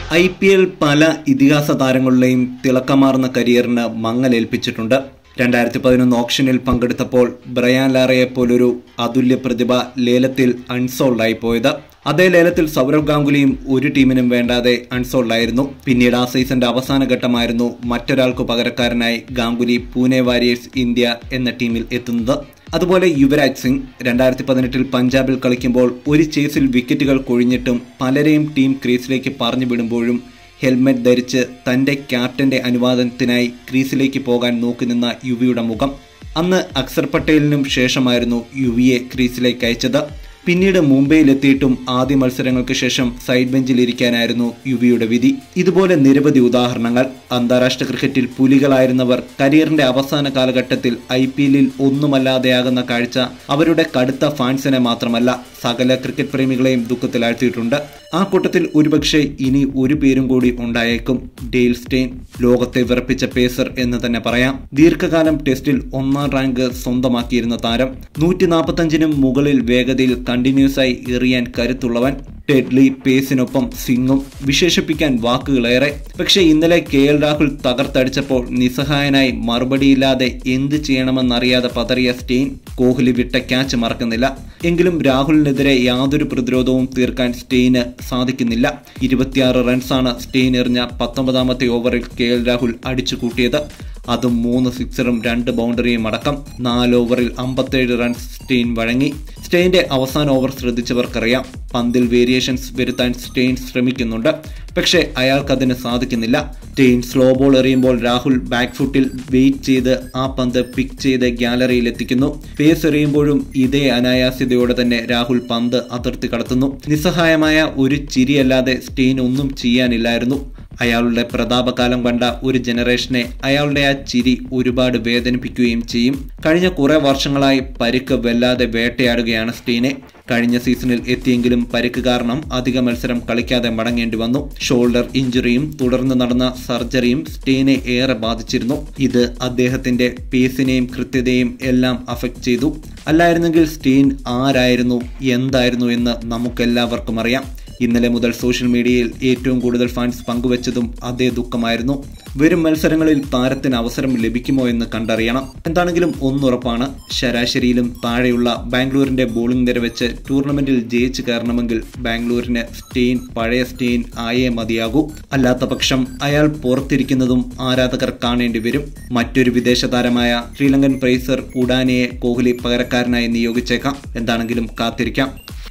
I P L പല ഇതിഹാസ താരങ്ങളുടെയും തിളക്കമാർന്ന കരിയറിന് മങ്ങലേൽപ്പിച്ചിട്ടുണ്ട് രണ്ടായിരത്തി പതിനൊന്ന് ഓപ്ഷനിൽ പങ്കെടുത്തപ്പോൾ ബ്രയാൻ ലാറയെ പോലൊരു അതുല്യ പ്രതിഭ ലേലത്തിൽ അൺസോൾഡായി പോയത് അതേ ലേലത്തിൽ സൗരവ് ഗാംഗുലിയും ഒരു ടീമിനും വേണ്ടാതെ അൺസോൾഡായിരുന്നു പിന്നീട് ആ സീസന്റെ അവസാന ഘട്ടമായിരുന്നു മറ്റൊരാൾക്ക് പകരക്കാരനായി ഗാംഗുലി പൂനെ വാരിയേഴ്സ് ഇന്ത്യ എന്ന ടീമിൽ എത്തുന്നത് അതുപോലെ യുവരാജ് സിംഗ് രണ്ടായിരത്തി പതിനെട്ടിൽ പഞ്ചാബിൽ കളിക്കുമ്പോൾ ഒരു ചേസിൽ വിക്കറ്റുകൾ കൊഴിഞ്ഞിട്ടും പലരെയും ടീം ക്രീസിലേക്ക് പറഞ്ഞു വിടുമ്പോഴും ഹെൽമെറ്റ് ധരിച്ച് തന്റെ ക്യാപ്റ്റന്റെ അനുവാദത്തിനായി ക്രീസിലേക്ക് പോകാൻ നോക്കി നിന്ന യുവിയുടെ മുഖം അന്ന് അക്സർ പട്ടേലിനും ശേഷമായിരുന്നു യുവിയെ ക്രീസിലേക്ക് അയച്ചത് പിന്നീട് മുംബൈയിലെത്തിയിട്ടും ആദ്യ മത്സരങ്ങൾക്ക് ശേഷം സൈഡ് ബെഞ്ചിൽ ഇരിക്കാനായിരുന്നു യുവിയുടെ വിധി ഇതുപോലെ നിരവധി ഉദാഹരണങ്ങൾ അന്താരാഷ്ട്ര ക്രിക്കറ്റിൽ പുലികളായിരുന്നവർ കരിയറിന്റെ അവസാന കാലഘട്ടത്തിൽ ഐ പി എല്ലിൽ ഒന്നുമല്ലാതെയാകുന്ന കാഴ്ച അവരുടെ കടുത്ത ഫാൻസിനെ മാത്രമല്ല സകല ക്രിക്കറ്റ് പ്രേമികളെയും ദുഃഖത്തിലാഴ്ത്തിയിട്ടുണ്ട് ആ കൂട്ടത്തിൽ ഒരുപക്ഷെ ഇനി ഒരു പേരും കൂടി ഉണ്ടായേക്കും ഡെയിൽ സ്റ്റെയിൻ ലോകത്തെ വിറപ്പിച്ച പേസർ എന്ന് തന്നെ പറയാം ദീർഘകാലം ടെസ്റ്റിൽ ഒന്നാം റാങ്ക് സ്വന്തമാക്കിയിരുന്ന താരം നൂറ്റി നാൽപ്പത്തഞ്ചിനും മുകളിൽ വേഗതയിൽ കണ്ടിന്യൂസ് ആയി എറിയാൻ കരുത്തുള്ളവൻ ടെഡ്ലി പേസിനൊപ്പം സിംഗും വിശേഷിപ്പിക്കാൻ വാക്കുകളേറെ പക്ഷെ ഇന്നലെ കെ എൽ രാഹുൽ തകർത്തടിച്ചപ്പോൾ നിസ്സഹായനായി മറുപടിയില്ലാതെ എന്ത് ചെയ്യണമെന്നറിയാതെ പതറിയ സ്റ്റെയിൻ കോഹ്ലി വിട്ട ക്യാച്ച് മറക്കുന്നില്ല എങ്കിലും രാഹുലിനെതിരെ യാതൊരു പ്രതിരോധവും തീർക്കാൻ സ്റ്റെയിന് സാധിക്കുന്നില്ല ഇരുപത്തിയാറ് റൺസാണ് സ്റ്റെയിൻ എറിഞ്ഞ പത്തൊമ്പതാമത്തെ ഓവറിൽ കെ എൽ രാഹുൽ അടിച്ചു കൂട്ടിയത് അതും മൂന്ന് സിക്സറും രണ്ട് ബൗണ്ടറിയും അടക്കം നാല് ഓവറിൽ അമ്പത്തേഴ് റൺസ് സ്റ്റെയിൻ വഴങ്ങി സ്റ്റെയിന്റെ അവസാന ഓവർ ശ്രദ്ധിച്ചവർക്കറിയാം പന്തിൽ വേരിയേഷൻസ് വരുത്താൻ സ്റ്റെയിൻ ശ്രമിക്കുന്നുണ്ട് പക്ഷേ അയാൾക്കതിന് സാധിക്കുന്നില്ല സ്റ്റെയിൻ സ്ലോ ബോൾ എറിയുമ്പോൾ രാഹുൽ ബാക്ക് ഫുട്ടിൽ വെയിറ്റ് ചെയ്ത് ആ പന്ത് പിക്ക് ചെയ്ത് ഗ്യാലറിയിൽ എത്തിക്കുന്നു പേസ് എറിയുമ്പോഴും ഇതേ അനായാസ്യതയോടെ തന്നെ രാഹുൽ പന്ത് അതിർത്തി കടത്തുന്നു നിസ്സഹായമായ ഒരു ചിരിയല്ലാതെ സ്റ്റെയിൻ ഒന്നും ചെയ്യാനില്ലായിരുന്നു അയാളുടെ പ്രതാപകാലം കണ്ട ഒരു ജനറേഷനെ അയാളുടെ ആ ചിരി ഒരുപാട് വേദനിപ്പിക്കുകയും ചെയ്യും കഴിഞ്ഞ കുറെ വർഷങ്ങളായി പരിക്ക് വല്ലാതെ വേട്ടയാടുകയാണ് സ്റ്റീനെ കഴിഞ്ഞ സീസണിൽ എത്തിയെങ്കിലും പരിക്ക് കാരണം അധിക മത്സരം കളിക്കാതെ മടങ്ങേണ്ടി വന്നു ഷോൾഡർ ഇഞ്ചുറിയും തുടർന്ന് നടന്ന സർജറിയും സ്റ്റീനെ ഏറെ ബാധിച്ചിരുന്നു ഇത് അദ്ദേഹത്തിന്റെ പേസിനെയും കൃത്യതയും എല്ലാം അഫക്റ്റ് ചെയ്തു അല്ലായിരുന്നെങ്കിൽ സ്റ്റീൻ ആരായിരുന്നു എന്തായിരുന്നു എന്ന് നമുക്കെല്ലാവർക്കും അറിയാം ഇന്നലെ മുതൽ സോഷ്യൽ മീഡിയയിൽ ഏറ്റവും കൂടുതൽ ഫാൻസ് പങ്കുവച്ചതും അതേ ദുഃഖമായിരുന്നു വരും മത്സരങ്ങളിൽ താരത്തിന് അവസരം ലഭിക്കുമോ എന്ന് കണ്ടറിയണം എന്താണെങ്കിലും ഒന്നുറപ്പാണ് ശരാശരിയിലും താഴെയുള്ള ബാംഗ്ലൂരിന്റെ ബോളിംഗ് നിര വെച്ച് ടൂർണമെന്റിൽ ജയിച്ചു കയറണമെങ്കിൽ ബാംഗ്ലൂരിന് സ്റ്റെയിൻ പഴയ സ്റ്റെയിൻ ആയേ മതിയാകൂ അല്ലാത്ത പക്ഷം അയാൾ പുറത്തിരിക്കുന്നതും ആരാധകർ കാണേണ്ടി വരും മറ്റൊരു വിദേശ താരമായ ശ്രീലങ്കൻ പ്രൈസർ ഉഡാനയെ കോഹ്ലി പകരക്കാരനായി നിയോഗിച്ചേക്കാം എന്താണെങ്കിലും കാത്തിരിക്കാം